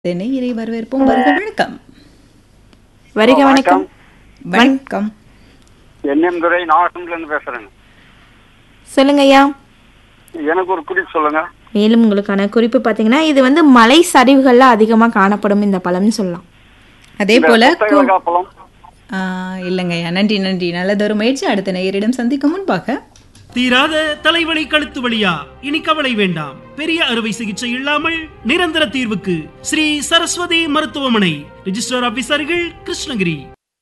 தென்னை இறை வரவேற்போம் வருக வணக்கம் வருக வணக்கம் வணக்கம் என்எம் துரை நாகப்பட்டினத்துல இருந்து பேசுறேங்க சொல்லுங்க ஐயா எனக்கு ஒரு குறிப்பு சொல்லுங்க மேலும் உங்களுக்கான குறிப்பு பார்த்தீங்கன்னா இது வந்து மலை சரிவுகள்ல அதிகமாக காணப்படும் இந்த பழம்னு சொல்லலாம் அதே போல கு- புத்தக பழம் ஆ, இல்லைங்கய்யா நன்றி நன்றி நல்லதொரு முயற்சி அடுத்த நேயரிடம் சந்திக்கும் முன்பாக தீராத தலைவலி கழுத்து வலியா இனி கவலை வேண்டாம் பெரிய அறுவை சிகிச்சை இல்லாமல் நிரந்தர தீர்வுக்கு ஸ்ரீ சரஸ்வதி மருத்துவமனை ரிஜிஸ்டர் ஆபீசர்கள் கிருஷ்ணகிரி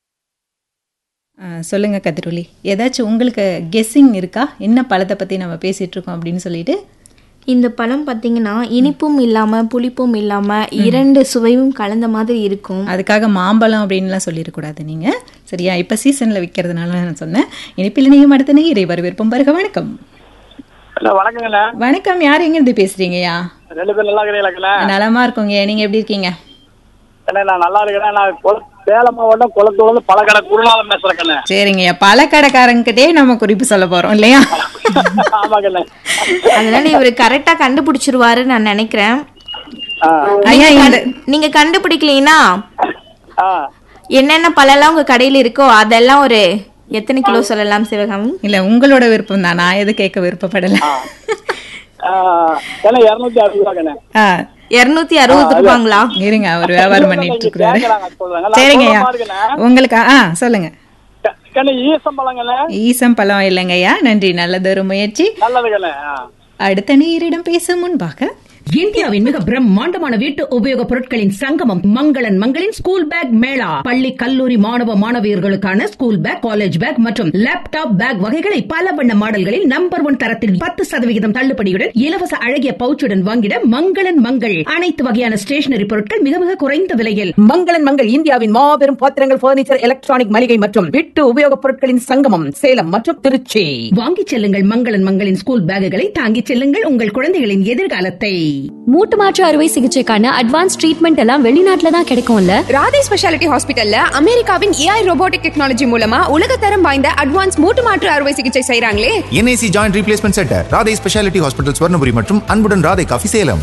ஆ, சொல்லுங்க கதிரொலி ஏதாச்சும் உங்களுக்கு கெஸ்ஸிங் இருக்கா என்ன பழத்தை பத்தி நம்ம பேசிட்டு இருக்கோம் அப்படின்னு சொல்லிட்டு இந்த பழம் பார்த்தீங்கன்னா இனிப்பும் இல்லாம புளிப்பும் இல்லாம இரண்டு சுவையும் கலந்த மாதிரி இருக்கும் அதுக்காக மாம்பழம் அப்படின்லாம் சொல்லிடக்கூடாது நீங்க சரியா இப்ப சீசன்ல விற்கிறதுனால நான் சொன்னேன் இனிப்பில் நீயும் அடுத்த நேயரை வரவேற்போம் வருக வணக்கம் ஹலோ வணக்கங்கண்ணே வணக்கம் யார் எங்கிருந்து பேசுறீங்கய்யா ரெண்டு பேரும் நல்லா இருக்கிறீங்களா நலமா இருக்கோங்க நீங்க எப்படி இருக்கீங்க அண்ணே நான் நல்லா இருக்கிறேன் நான் குள- சேலம் மாவட்டம் குளத்தூர்ல இருந்து பழக்கடை குருநாதம் பேசுறேங்கண்ணே சரிங்கய்யா பழக்கடைக்காரங்கிட்டே நம்ம குறிப்பு சொல்ல போறோம் இல்லையா ஆமாங்கண்ணே அதனால இவர் கரெக்டா கண்டுபிடிச்சிருவாரு நான் நினைக்கிறேன் ஆ ஐயா இந்த நீங்க கண்டுபிடிக்கலைன்னா ஆ என்னென்ன பழம்லாம் உங்க கடையில இருக்கோ அதெல்லாம் ஒரு எத்தனை கிலோ சொல்லலாம் சிவகாமி இல்ல உங்களோட விருப்பம் தான் நான் எது கேட்க விருப்பப்படல ஆ ஏன்னா இரநூத்தி அறுபது ரூபாங்கண்ணே ஆ, இருநூத்தி அறுபது ரூபாங்களா இருங்க அவர் வியாபாரம் பண்ணிட்டு இருக்கிறாரு கேட்கறாங்க சொல்றாங்க நான் சரிங்கய்யா சொல்ற மாதிரிங்கண்ணே. உங்களுக்கு ஆ சொல்லுங்க க- கண்ணு ஈசம் பழங்கண்ணே ஈசம் பழம் இல்லைங்கய்யா நன்றி நல்லதொரு முயற்சி நல்லதுங்கண்ணே ஆ அடுத்த நேயரிடம் பேச முன்பாக இந்தியாவின் மிக பிரம்மாண்டமான வீட்டு உபயோக பொருட்களின் சங்கமம் மங்களன் மங்களின் ஸ்கூல் பேக் மேளா பள்ளி கல்லூரி மாணவ மாணவியர்களுக்கான ஸ்கூல் பேக் காலேஜ் பேக் மற்றும் லேப்டாப் பேக் வகைகளை பல வண்ண மாடல்களில் நம்பர் ஒன் தரத்தில் பத்து சதவிகிதம் தள்ளுபடியுடன் இலவச அழகிய பவுச்சுடன் வாங்கிட மங்களன் மங்கள் அனைத்து வகையான ஸ்டேஷனரி பொருட்கள் மிக மிக குறைந்த விலையில் மங்களன் மங்கள் இந்தியாவின் மாபெரும் பாத்திரங்கள் பர்னிச்சர் எலக்ட்ரானிக் மளிகை மற்றும் வீட்டு உபயோக பொருட்களின் சங்கமம் சேலம் மற்றும் திருச்சி வாங்கிச் செல்லுங்கள் மங்களன் மங்களின் ஸ்கூல் பேக்குகளை தாங்கிச் செல்லுங்கள் உங்கள் குழந்தைகளின் எதிர்காலத்தை மூட்டு மாற்று அறுவை சிகிச்சைக்கான அட்வான்ஸ் ட்ரீட்மெண்ட் எல்லாம் வெளிநாட்டுல தான் கிடைக்கும்ல ராதே ஸ்பெஷாலிட்டி ஹாஸ்பிட்டல்ல அமெரிக்காவின் ஏஐ ரோபோட்டிக் டெக்னாலஜி மூலமா உலகத்தரம் வாய்ந்த அட்வான்ஸ் மூட்டு மாற்று அறுவை சிகிச்சை செய்றாங்களே NIC joint replacement centre Radhai specialty hospital Swarnapuri மற்றும் அன்புடன் ராதை காஃபி சேலம்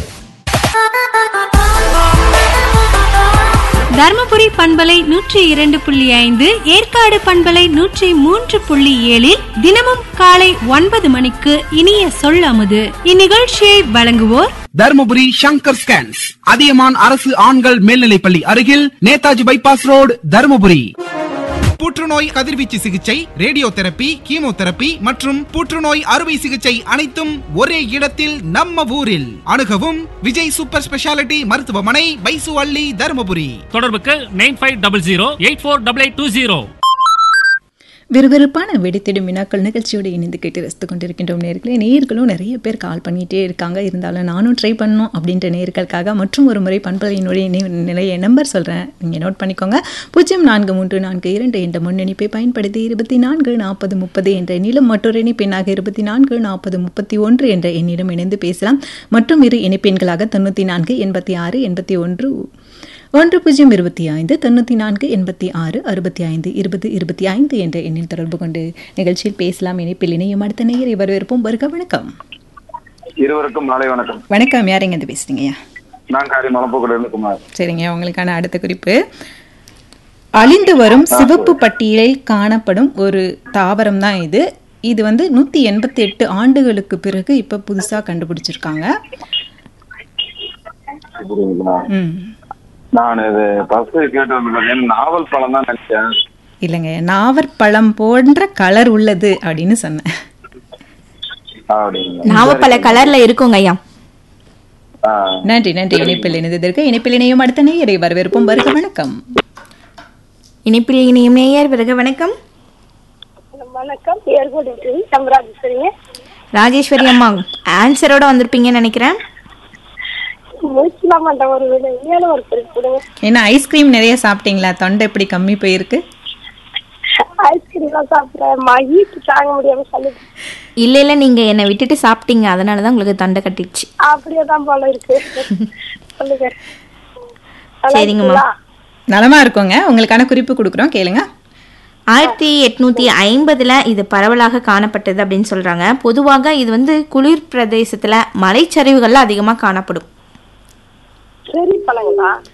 தர்மபுரி பண்பலை நூற்றி இரண்டு புள்ளி ஐந்து ஏற்காடு பண்பலை நூற்றி மூன்று புள்ளி ஏழில் தினமும் காலை ஒன்பது மணிக்கு இனிய சொல்லாமது இந்நிகழ்ச்சியை வழங்குவோர் தர்மபுரி சங்கர் ஸ்கேன்ஸ் அதியமான் அரசு ஆண்கள் மேல்நிலைப்பள்ளி அருகில் நேதாஜி பைபாஸ் ரோடு தர்மபுரி புற்றுநோய் கதிர்வீச்சு சிகிச்சை ரேடியோ தெரப்பி கீமோதெரப்பி மற்றும் புற்றுநோய் அறுவை சிகிச்சை அனைத்தும் ஒரே இடத்தில் நம்ம ஊரில் அணுகவும் விஜய் சூப்பர் ஸ்பெஷாலிட்டி மருத்துவமனை பைசு அள்ளி தர்மபுரி தொடர்புக்கு nine five double zero eight four double eight two zero விறுவிறுப்பான வெடித்திடும் வினாக்கள் நிகழ்ச்சியோடு இணைந்து கேட்டு ரசித்து கொண்டிருக்கின்றோம் நேர்களே நேர்களும் நிறைய பேர் கால் பண்ணிகிட்டே இருக்காங்க இருந்தாலும் நானும் ட்ரை பண்ணணும் அப்படின்ற நேர்களுக்காக மற்றும் ஒரு முறை பண்பலையினுடைய நி- நிலைய நம்பர் சொல்கிறேன் நீங்கள் நோட் பண்ணிக்கோங்க பூஜ்ஜியம் நான்கு மூன்று நான்கு இரண்டு என்ற முன்னணிப்பை பயன்படுத்தி இருபத்தி நான்கு நாற்பது முப்பது என்ற எண்ணிலும் மற்றொரு இணைப்பெண்ணாக இருபத்தி நான்கு நாற்பது முப்பத்தி ஒன்று என்ற எண்ணிடம் இணைந்து பேசலாம் மற்றும் இரு இணைப்பெண்களாக தொண்ணூற்றி நான்கு எண்பத்தி ஆறு எண்பத்தி ஒன்று ஒன்று பூஜ்ஜியம் இருபத்தி ஐந்து தொண்ணூற்றி நான்கு எண்பத்தி ஆறு அறுபத்தி ஐந்து இருபது இருபத்தி ஐந்து என்ற எண்ணில் தொடர்பு கொண்டு நிகழ்ச்சியில் பேசலாம் இணைப்பில் இணையும் அடுத்த நேயரை வரவேற்போம் வருக வணக்கம் இருவருக்கும் நாளை வணக்கம் வணக்கம் யார் எங்கேருந்து பேசுறீங்கய்யா நான் காரி மலப்போக்குல இருந்து குமார் சரிங்க உங்களுக்கான அடுத்த குறிப்பு அழிந்து வரும் சிவப்பு பட்டியலில் காணப்படும் ஒரு தாவரம் தான் இது இது வந்து நூற்றி எண்பத்தி எட்டு ஆண்டுகளுக்கு பிறகு இப்போ புதுசாக கண்டுபிடிச்சிருக்காங்க புரியுதுங்களா ம் நான் இது ஃபர்ஸ்ட் கேட்டு வந்து பார்த்தீங்கன்னா நாவல் பழம் தான் நினைச்சேன் இல்லைங்க நாவற்பழம் போன்ற கலர் உள்ளது அப்படின்னு சொன்னேன் அப்படிங்களா நாவப்பழ கலர்ல இருக்குங்க ஐயா ஆ நன்றி நன்றி இணைப்பில் இணைந்ததற்கு இணைப்பில் இணையும் அடுத்த நேயரை வரவேற்போம் வருக வணக்கம் இனிப்பில் இனியும் நேயர் பிறகு வணக்கம் வணக்கம் ஏர்போர்ட் சம்ராஜேஸ்வரிங்க ராஜேஸ்வரி அம்மா ஆன்சரோட வந்திருப்பீங்கன்னு நினைக்கிறேன் முடிச்சுலாம் மாட்டேன் ஒரு வீடு ஏழு ஒரு குறிப்பு கொடுங்க என்ன ஐஸ்கிரீம் நிறைய சாப்பிட்டீங்களா தொண்டை எப்படி கம்மி போயிருக்கு ஐஸ்கிரீம் தான் சாப்பிட்றேன் மகிழ்ச்சி தாங்க முடியாம சொல்லுது இல்ல இல்ல நீங்க என்னை விட்டுட்டு சாப்பிட்டீங்க அதனால தான் உங்களுக்கு தண்டை கட்டிடுச்சு அப்படியே தான் போல இருக்கு சொல்லுங்க நல்லா சரிங்கம்மா. இருக்கீங்களா? நலமா இருக்கோங்க உங்களுக்கான குறிப்பு கொடுக்குறோம் கேளுங்க ஆயிரத்தி எட்நூத்தி ஐம்பதுல இது பரவலாக காணப்பட்டது அப்படின்னு சொல்றாங்க பொதுவாக இது வந்து குளிர் பிரதேசத்துல மலைச்சரிவுகள்ல அதிகமா காணப்படும் செரி பழங்களா